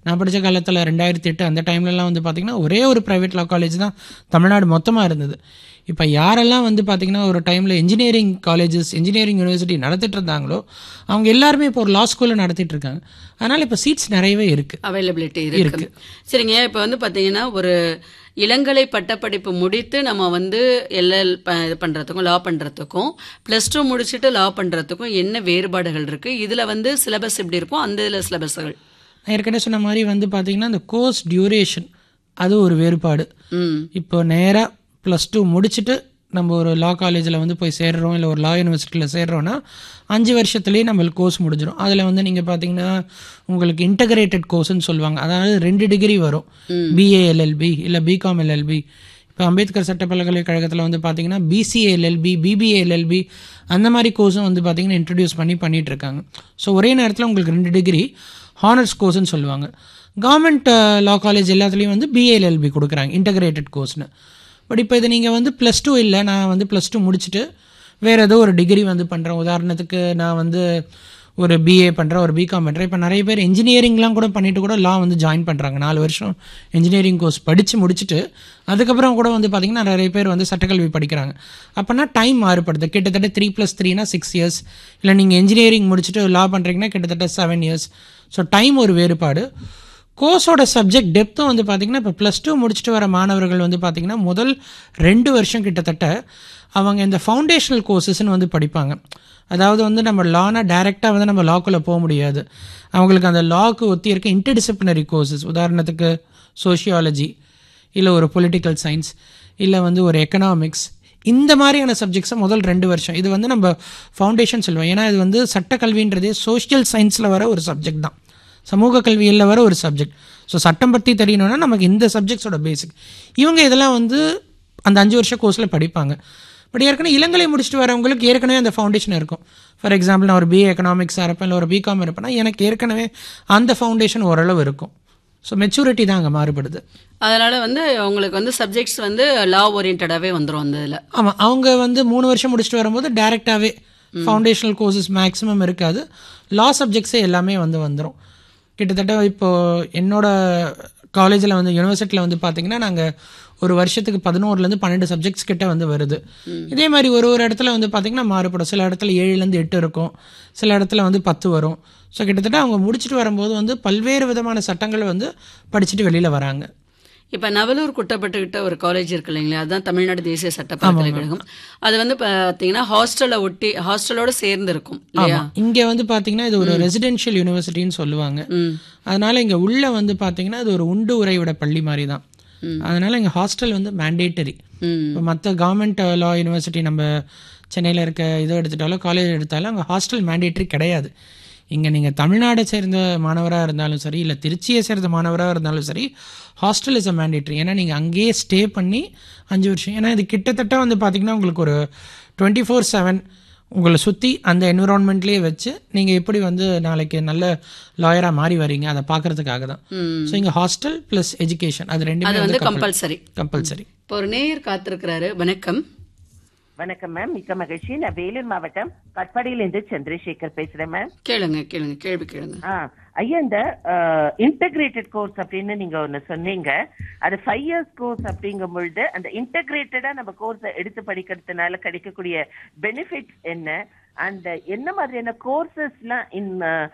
நான் படித்த காலத்தில் ரெண்டாயிரத்தி எட்டு அந்த டைம்லலாம் வந்து பார்த்திங்கன்னா ஒரே ஒரு ப்ரைவேட் லா காலேஜ் தான் தமிழ்நாடு மொத்தமாக இருந்தது இப்போ யாரெல்லாம் வந்து பார்த்திங்கன்னா ஒரு டைமில் இன்ஜினியரிங் காலேஜஸ் இன்ஜினியரிங் யூனிவர்சிட்டி நடத்திட்டு இருந்தாங்களோ அவங்க எல்லாருமே இப்போ ஒரு லா ஸ்கூலில் நடத்திட்டு இருக்காங்க அதனால் இப்போ சீட்ஸ் நிறையவே இருக்குது அவைலபிலிட்டி இருக்கு சரிங்க இப்போ வந்து பாத்தீங்கன்னா ஒரு இளங்கலை பட்டப்படிப்பு முடித்து நம்ம வந்து எல்எல் இது பண்றதுக்கும் லா பண்றதுக்கும் பிளஸ் டூ முடிச்சுட்டு லா பண்றதுக்கும் என்ன வேறுபாடுகள் இருக்கு இதுல வந்து சிலபஸ் எப்படி இருக்கும் அந்த இதுல சிலபஸ்கள் நான் ஏற்கனவே சொன்ன மாதிரி வந்து பார்த்திங்கன்னா இந்த கோர்ஸ் டியூரேஷன் அது ஒரு வேறுபாடு ம் இப்போ நேராக ப்ளஸ் டூ முடிச்சுட்டு நம்ம ஒரு லா காலேஜில் வந்து போய் சேர்றோம் இல்லை ஒரு லா யூனிவர்சிட்டியில் சேர்றோன்னா அஞ்சு வருஷத்துலேயே நம்மளுக்கு கோர்ஸ் முடிஞ்சிடும் அதில் வந்து நீங்கள் பார்த்தீங்கன்னா உங்களுக்கு இன்டகிரேட்டட் கோர்ஸ்னு சொல்லுவாங்க அதாவது ரெண்டு டிகிரி வரும் பிஏ எல்எல்பி இல்லை பிகாம் எல்எல்பி இப்போ அம்பேத்கர் சட்ட பல்கலைக்கழகத்தில் வந்து பார்த்தீங்கன்னா பிசிஏ எல்எல்பி பிபிஏ எல்எல்பி அந்த மாதிரி கோர்ஸும் வந்து பார்த்தீங்கன்னா இன்ட்ரடியூஸ் பண்ணி பண்ணிட்டு இருக்காங்க ஸோ ஒரே நேரத்தில் உங்களுக்கு ரெண்டு டிகிரி ஹானர்ஸ் கோர்ஸ்னு சொல்லுவாங்க கவர்மெண்ட் லா காலேஜ் எல்லாத்துலேயும் வந்து பிஏஎல்எல்பி கொடுக்குறாங்க இன்டகிரேட்டட் கோர்ஸ்னு பட் இப்போ இது நீங்கள் வந்து ப்ளஸ் டூ இல்லை நான் வந்து ப்ளஸ் டூ முடிச்சுட்டு வேறு ஏதோ ஒரு டிகிரி வந்து பண்ணுறேன் உதாரணத்துக்கு நான் வந்து ஒரு பிஏ பண்ணுறேன் ஒரு பிகாம் பண்ணுறேன் இப்போ நிறைய பேர் இன்ஜினியரிங்லாம் கூட பண்ணிட்டு கூட லா வந்து ஜாயின் பண்ணுறாங்க நாலு வருஷம் இன்ஜினியரிங் கோர்ஸ் படித்து முடிச்சுட்டு அதுக்கப்புறம் கூட வந்து பார்த்திங்கன்னா நிறைய பேர் வந்து சட்டக்கல்வி படிக்கிறாங்க அப்போனா டைம் மாறுபடுது கிட்டத்தட்ட த்ரீ ப்ளஸ் த்ரீனா சிக்ஸ் இயர்ஸ் இல்லை நீங்கள் இன்ஜினியரிங் முடிச்சுட்டு லா பண்ணுறீங்கன்னா கிட்டத்தட்ட செவன் இயர்ஸ் ஸோ டைம் ஒரு வேறுபாடு கோர்ஸோட சப்ஜெக்ட் டெப்த்தும் வந்து பார்த்திங்கன்னா இப்போ ப்ளஸ் டூ முடிச்சுட்டு வர மாணவர்கள் வந்து பார்த்திங்கன்னா முதல் ரெண்டு வருஷம் கிட்டத்தட்ட அவங்க இந்த ஃபவுண்டேஷனல் கோர்சஸ்ன்னு வந்து படிப்பாங்க அதாவது வந்து நம்ம லானா டைரெக்டாக வந்து நம்ம லாக்குள்ளே போக முடியாது அவங்களுக்கு அந்த லாக்கு ஒத்தி இருக்க இன்டர்டிசிப்ளினரி கோர்சஸ் உதாரணத்துக்கு சோஷியாலஜி இல்லை ஒரு பொலிட்டிக்கல் சயின்ஸ் இல்லை வந்து ஒரு எக்கனாமிக்ஸ் இந்த மாதிரியான சப்ஜெக்ட்ஸை முதல் ரெண்டு வருஷம் இது வந்து நம்ம ஃபவுண்டேஷன் சொல்லுவோம் ஏன்னா இது வந்து சட்டக்கல்வின்றதே சோஷியல் சயின்ஸில் வர ஒரு சப்ஜெக்ட் தான் சமூக கல்வியில் வர ஒரு சப்ஜெக்ட் ஸோ சட்டம் பற்றி தெரியணும்னா நமக்கு இந்த சப்ஜெக்ட்ஸோட பேசிக் இவங்க இதெல்லாம் வந்து அந்த அஞ்சு வருஷ கோர்ஸில் படிப்பாங்க பட் ஏற்கனவே இளங்கலை முடிச்சுட்டு வரவங்களுக்கு ஏற்கனவே அந்த ஃபவுண்டேஷன் இருக்கும் ஃபார் எக்ஸாம்பிள் நான் ஒரு பிஏ எக்கனாமிக்ஸாக இருப்பேன் இல்லை ஒரு பிகாம் இருப்பேன்னா எனக்கு ஏற்கனவே அந்த ஃபவுண்டேஷன் ஓரளவு இருக்கும் ஸோ மெச்சூரிட்டி தான் அங்கே மாறுபடுது அதனால வந்து உங்களுக்கு வந்து சப்ஜெக்ட்ஸ் வந்து லா ஓரியன்டாவே வந்துரும் அந்த இதுல ஆமாம் அவங்க வந்து மூணு வருஷம் முடிச்சுட்டு வரும்போது டேரெக்டாகவே ஃபவுண்டேஷனல் கோர்சஸ் மேக்ஸிமம் இருக்காது லா சப்ஜெக்ட்ஸே எல்லாமே வந்து வந்துடும் கிட்டத்தட்ட இப்போது என்னோட காலேஜில் வந்து யூனிவர்சிட்டியில் வந்து பார்த்தீங்கன்னா நாங்கள் ஒரு வருஷத்துக்கு பதினோருலேருந்து பன்னெண்டு சப்ஜெக்ட்ஸ் கிட்ட வந்து வருது இதே மாதிரி ஒரு ஒரு இடத்துல வந்து பார்த்தீங்கன்னா மாறுபடும் சில இடத்துல ஏழுலேருந்து எட்டு இருக்கும் சில இடத்துல வந்து பத்து வரும் ஸோ கிட்டத்தட்ட அவங்க முடிச்சுட்டு வரும்போது வந்து பல்வேறு விதமான சட்டங்கள் வந்து படிச்சுட்டு வெளியில் வராங்க இப்ப நவலூர் குட்டப்பட்டுக்கிட்ட ஒரு காலேஜ் இருக்கு இல்லைங்களா அதுதான் தமிழ்நாடு தேசிய சட்ட பல்கலைக்கழகம் அது வந்து பாத்தீங்கன்னா ஹாஸ்டலை ஒட்டி ஹாஸ்டலோட சேர்ந்து இருக்கும் இல்லையா இங்கே வந்து பார்த்தீங்கன்னா இது ஒரு ரெசிடென்ஷியல் யூனிவர்சிட்டின்னு சொல்லுவாங்க ம் அதனால இங்கே உள்ள வந்து பார்த்தீங்கன்னா இது ஒரு உண்டு உறைவிட பள்ளி மாதிரி தான் அதனால இங்கே ஹாஸ்டல் வந்து மேண்டேட்டரி ம் இப்போ மற்ற கவர்மெண்ட் லா யூனிவர்சிட்டி நம்ம சென்னையில் இருக்க இதை எடுத்துட்டாலும் காலேஜ் எடுத்தாலும் அங்கே ஹாஸ்டல் மேண்டேட்டரி கிடையாது இங்கே நீங்கள் தமிழ்நாடை சேர்ந்த மாணவராக இருந்தாலும் சரி இல்லை திருச்சியை சேர்ந்த மாணவராக இருந்தாலும் சரி ஹாஸ்டல் இஸ் அ மேண்டேட்டரி ஏன்னா நீங்கள் அங்கேயே ஸ்டே பண்ணி அஞ்சு வருஷம் ஏன்னா இது கிட்டத்தட்ட வந்து பார்த்தீங்கன்னா உங்களுக்கு ஒரு டுவெண்ட்டி ஃபோர் செவன் உங்களை சுற்றி அந்த என்விரான்மெண்ட்லேயே வச்சு நீங்கள் எப்படி வந்து நாளைக்கு நல்ல லாயராக மாறி வரீங்க அதை பார்க்கறதுக்காக தான் ம். ஸோ இங்கே ஹாஸ்டல் ப்ளஸ் எஜுகேஷன் அது அது ரெண்டுமே வந்து வந்து கம்பல்சரி கம்பல்சரி இப்போ ஒரு நேயர் காத்திருக்கிறாரு வணக்கம் வணக்கம் மேம் மிக்க மகிழ்ச்சி நான் வேலூர் மாவட்டம் கட்பாடியிலிருந்து சந்திரசேகர் பேசுறேன் மேம் கேளுங்க கேளுங்க கேள்வி கேளுங்க ஆ, ஐயா இந்த இன்டகிரேட்டட் கோர்ஸ் அப்படின்னு நீங்க ஒன்னு சொன்னீங்க அது ஃபைவ் இயர்ஸ் கோர்ஸ் அப்படிங்கும் பொழுது அந்த இன்டகிரேட்டடா நம்ம கோர்ஸை எடுத்து படிக்கிறதுனால கிடைக்கக்கூடிய பெனிஃபிட்ஸ் என்ன அண்ட் என்ன மாதிரியான கோர்சஸ்லாம் இன்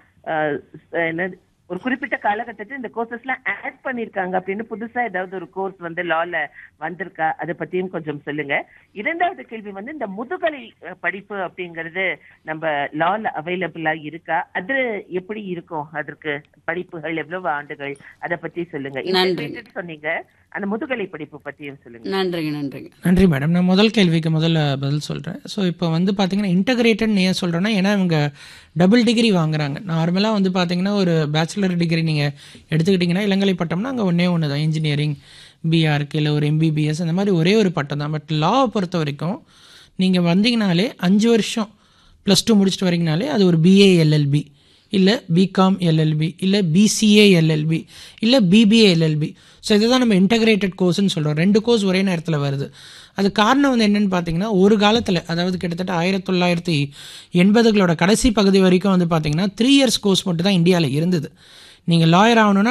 என்னது ஒரு குறிப்பிட்ட காலகட்டத்தில் இந்த கோர்சஸ்லாம் ஆட் பண்ணிருக்காங்க அப்படின்னு புதுசா ஏதாவது ஒரு கோர்ஸ் வந்து லால வந்திருக்கா அதை பத்தியும் கொஞ்சம் சொல்லுங்க இரண்டாவது கேள்வி வந்து இந்த முதுகலை அஹ், படிப்பு அப்படிங்கிறது நம்ம லால அவைலபிளா இருக்கா அது எப்படி இருக்கும் அதற்கு படிப்புகள் எவ்வளவு ஆண்டுகள் அதை பத்தி சொல்லுங்க நன்றி. Integrated சொன்னீங்க அந்த முதுகலை படிப்பு பத்தியும் சொல்லுங்க நன்றிங்க நன்றிங்க நன்றி மேடம் நான் முதல் கேள்விக்கு முதல்ல பதில் சொல்கிறேன் ஸோ இப்போ வந்து பார்த்தீங்கன்னா இன்டகிரேட்டட்னு ஏன் சொல்கிறேன்னா ஏன்னா இவங்க டபுள் டிகிரி வாங்குறாங்க நார்மலாக வந்து பார்த்தீங்கன்னா ஒரு பேச்சுலர் டிகிரி நீங்கள் எடுத்துக்கிட்டிங்கன்னா இளங்கலை பட்டம்னா அங்கே ஒன்றே ஒன்று தான் இன்ஜினியரிங் பிஆர்க்கு இல்லை ஒரு எம்பிபிஎஸ் அந்த மாதிரி ஒரே ஒரு பட்டம் தான் பட் லாவை பொறுத்த வரைக்கும் நீங்கள் வந்தீங்கனாலே அஞ்சு வருஷம் ப்ளஸ் டூ முடிச்சுட்டு வரீங்கனாலே அது ஒரு பிஏ எல்எல்பி இல்லை பிகாம் எல்எல்பி இல்லை பிசிஏ எல்எல்பி இல்லை பிபிஏ எல்எல்பி ஸோ இதுதான் நம்ம இன்டகிரேட்டட் கோர்ஸ்னு சொல்கிறோம் ரெண்டு கோர்ஸ் ஒரே நேரத்தில் வருது அது காரணம் வந்து என்னன்னு பார்த்தீங்கன்னா ஒரு காலத்தில் அதாவது கிட்டத்தட்ட ஆயிரத்தி தொள்ளாயிரத்தி எண்பதுகளோட கடைசி பகுதி வரைக்கும் வந்து பார்த்தீங்கன்னா த்ரீ இயர்ஸ் கோர்ஸ் மட்டும் தான் இந்தியாவில் இருந்தது நீங்கள் லாயர் ஆகணும்னா